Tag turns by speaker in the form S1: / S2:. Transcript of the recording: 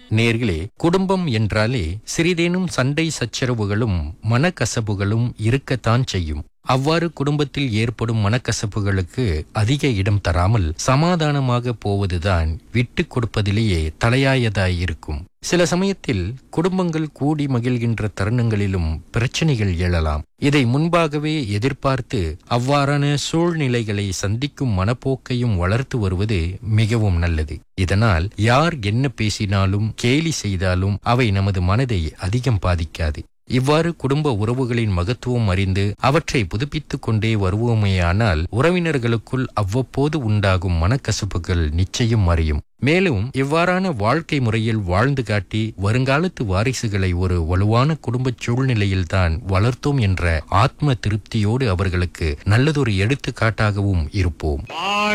S1: நேர்களே குடும்பம் என்றாலே சிறிதேனும் சண்டை சச்சரவுகளும் மனக்கசப்புகளும் இருக்கத்தான் செய்யும் அவ்வாறு குடும்பத்தில் ஏற்படும் மனக்கசப்புகளுக்கு அதிக இடம் தராமல் சமாதானமாக போவதுதான் விட்டு கொடுப்பதிலேயே தலையாயதாயிருக்கும் சில சமயத்தில் குடும்பங்கள் கூடி மகிழ்கின்ற தருணங்களிலும் பிரச்சனைகள் எழலாம் இதை முன்பாகவே எதிர்பார்த்து அவ்வாறான சூழ்நிலைகளை சந்திக்கும் மனப்போக்கையும் வளர்த்து வருவது மிகவும் நல்லது இதனால் யார் என்ன பேசினாலும் கேலி செய்தாலும் அவை நமது மனதை அதிகம் பாதிக்காது இவ்வாறு குடும்ப உறவுகளின் மகத்துவம் அறிந்து அவற்றை புதுப்பித்துக் கொண்டே வருவோமேயானால் உறவினர்களுக்குள் அவ்வப்போது உண்டாகும் மனக்கசப்புகள் நிச்சயம் மறையும் மேலும் இவ்வாறான வாழ்க்கை முறையில் வாழ்ந்து காட்டி வருங்காலத்து வாரிசுகளை ஒரு வலுவான குடும்ப சூழ்நிலையில்தான் வளர்த்தோம் என்ற ஆத்ம திருப்தியோடு அவர்களுக்கு நல்லதொரு எடுத்துக்காட்டாகவும் இருப்போம்